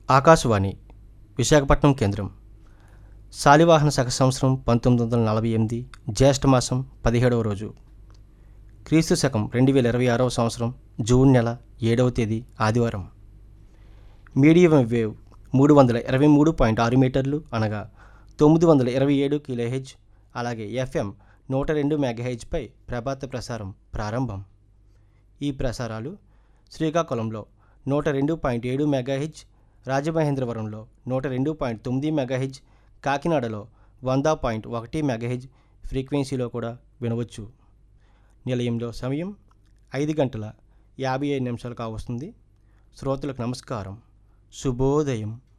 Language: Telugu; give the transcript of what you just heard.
ఆకాశవాణి విశాఖపట్నం కేంద్రం శాలివాహన శక సంవత్సరం పంతొమ్మిది వందల నలభై ఎనిమిది జ్యేష్ఠ మాసం పదిహేడవ రోజు క్రీస్తు శకం రెండు వేల ఇరవై ఆరవ సంవత్సరం జూన్ నెల ఏడవ తేదీ ఆదివారం మీడియం వేవ్ మూడు వందల ఇరవై మూడు పాయింట్ ఆరు మీటర్లు అనగా తొమ్మిది వందల ఇరవై ఏడు కిలోహెచ్ అలాగే ఎఫ్ఎం నూట రెండు మెగాహెచ్పై ప్రభాత ప్రసారం ప్రారంభం ఈ ప్రసారాలు శ్రీకాకుళంలో నూట రెండు పాయింట్ ఏడు మెగాహెచ్ రాజమహేంద్రవరంలో నూట రెండు పాయింట్ తొమ్మిది మెగాహెచ్ కాకినాడలో వంద పాయింట్ ఒకటి మెగాహెచ్ ఫ్రీక్వెన్సీలో కూడా వినవచ్చు నిలయంలో సమయం ఐదు గంటల యాభై ఐదు నిమిషాలు కావస్తుంది శ్రోతలకు నమస్కారం శుభోదయం